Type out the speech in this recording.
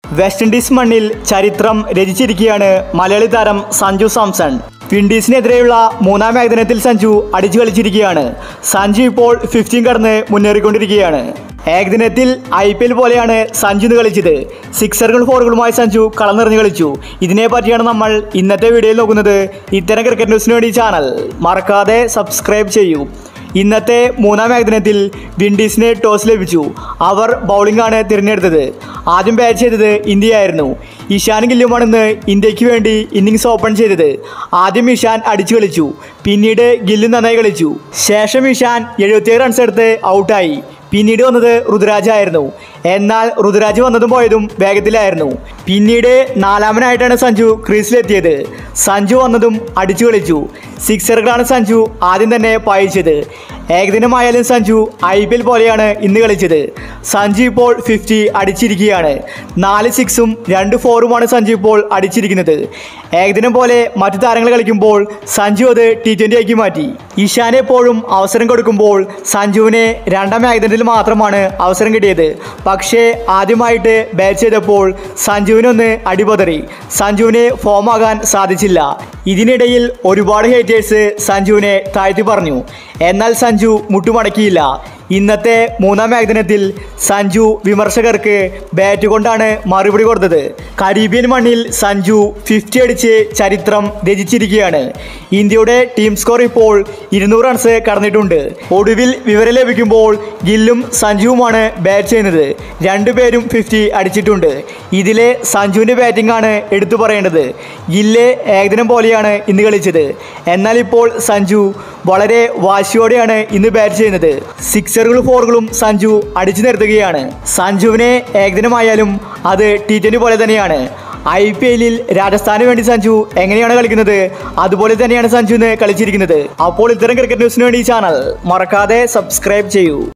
west Indies മണ്ണിൽ ചരിത്രം രചിച്ചിരിക്കുകയാണ് മലയാളി താരം സഞ്ജു സാംസൺ വിൻഡീസിനെതിരെയുള്ള മൂന്നാം ഏകദിനത്തിൽ സഞ്ജു അടിച്ചു കളിച്ചിരിക്കുകയാണ് സഞ്ജു ഇപ്പോൾ ഫിഫ്റ്റീൻ കടന്ന് മുന്നേറിക്കൊണ്ടിരിക്കുകയാണ് ഏകദിനത്തിൽ ഐ പി എൽ പോലെയാണ് സഞ്ജു ഇന്ന് കളിച്ചത് സിക്സറുകളും ഫോറുകളുമായി സഞ്ജു കളം നിറഞ്ഞു കളിച്ചു ഇതിനെ പറ്റിയാണ് നമ്മൾ ഇന്നത്തെ വീഡിയോയിൽ നോക്കുന്നത് ഇത്തരം ക്രിക്കറ്റ് ന്യൂസിന് വേണ്ടി ഈ ചാനൽ മറക്കാതെ സബ്സ്ക്രൈബ് ചെയ്യൂ ഇന്നത്തെ മൂന്നാം ഏകദിനത്തിൽ വിൻഡീസിന് ടോസ് ലഭിച്ചു അവർ ബൗളിംഗ് ആണ് തിരഞ്ഞെടുത്തത് ആദ്യം ബാറ്റ് ചെയ്തത് ഇന്ത്യയായിരുന്നു ഇഷാൻ ഗില്ലുമാണ് ഇന്ന് ഇന്ത്യക്ക് വേണ്ടി ഇന്നിങ്സ് ഓപ്പൺ ചെയ്തത് ആദ്യം ഇഷാൻ അടിച്ചു കളിച്ചു പിന്നീട് ഗില്ലും നന്നായി കളിച്ചു ശേഷം ഇഷാൻ എഴുപത്തിയേഴ് റൺസ് എടുത്ത് ഔട്ടായി പിന്നീട് വന്നത് ഋതുരാജ് ആയിരുന്നു എന്നാൽ ഋതുരാജ് വന്നതും പോയതും വേഗത്തിലായിരുന്നു പിന്നീട് നാലാമനായിട്ടാണ് സഞ്ജു ക്രീസിലെത്തിയത് സഞ്ജു വന്നതും അടിച്ചു കളിച്ചു സിക്സറുകളാണ് സഞ്ജു ആദ്യം തന്നെ പായിച്ചത് ഏകദിനമായാലും സഞ്ജു ഐ പി എൽ പോലെയാണ് ഇന്ന് കളിച്ചത് സഞ്ജു ഇപ്പോൾ ഫിഫ്റ്റി അടിച്ചിരിക്കുകയാണ് നാല് സിക്സും രണ്ട് ഫോറുമാണ് സഞ്ജു ഇപ്പോൾ അടിച്ചിരിക്കുന്നത് ഏകദിനം പോലെ മറ്റു താരങ്ങൾ കളിക്കുമ്പോൾ സഞ്ജു അത് ടി ട്വൻ്റി ആക്കി മാറ്റി ഇഷാനെ എപ്പോഴും അവസരം കൊടുക്കുമ്പോൾ സഞ്ജുവിന് രണ്ടാം ഏകദിനത്തിൽ മാത്രമാണ് അവസരം കിട്ടിയത് പക്ഷേ ആദ്യമായിട്ട് ബാറ്റ് ചെയ്തപ്പോൾ സഞ്ജുവിനൊന്ന് അടിപതറി സഞ്ജുവിന് ഫോമാകാൻ സാധിച്ചില്ല ഇതിനിടയിൽ ഒരുപാട് ഹേറ്റേഴ്സ് സഞ്ജുവിനെ താഴ്ത്തി പറഞ്ഞു എന്നാൽ സഞ്ജു മുട്ടുമടക്കിയില്ല ഇന്നത്തെ മൂന്നാം ഏകദിനത്തിൽ സഞ്ജു വിമർശകർക്ക് ബാറ്റ് കൊണ്ടാണ് മറുപടി കൊടുത്തത് കരീബിയൻ മണ്ണിൽ സഞ്ജു ഫിഫ്റ്റി അടിച്ച് ചരിത്രം രചിച്ചിരിക്കുകയാണ് ഇന്ത്യയുടെ ടീം സ്കോർ ഇപ്പോൾ ഇരുന്നൂറ് റൺസ് കടന്നിട്ടുണ്ട് ഒടുവിൽ വിവരം ലഭിക്കുമ്പോൾ ഗില്ലും സഞ്ജുവുമാണ് ബാറ്റ് ചെയ്യുന്നത് രണ്ടുപേരും ഫിഫ്റ്റി അടിച്ചിട്ടുണ്ട് ഇതിലെ സഞ്ജുവിൻ്റെ ബാറ്റിംഗ് ആണ് എടുത്തു പറയേണ്ടത് ഗില്ല് ഏകദിനം പോലെയാണ് ഇന്ന് കളിച്ചത് എന്നാൽ ഇപ്പോൾ സഞ്ജു വളരെ വാശിയോടെയാണ് ഇന്ന് ബാറ്റ് ചെയ്യുന്നത് സിക്സറുകളും ഫോറുകളും സഞ്ജു അടിച്ചു നിർത്തുകയാണ് സഞ്ജുവിനെ ഏകദിനമായാലും അത് ടി ട്വൻ്റി പോലെ തന്നെയാണ് ഐ പി എല്ലിൽ രാജസ്ഥാന് വേണ്ടി സഞ്ജു എങ്ങനെയാണ് കളിക്കുന്നത് അതുപോലെ തന്നെയാണ് സഞ്ജു ഇന്ന് കളിച്ചിരിക്കുന്നത് അപ്പോൾ ഇത്തരം ക്രിക്കറ്റ് ന്യൂസിന് വേണ്ടി ഈ ചാനൽ മറക്കാതെ സബ്സ്ക്രൈബ് ചെയ്യൂ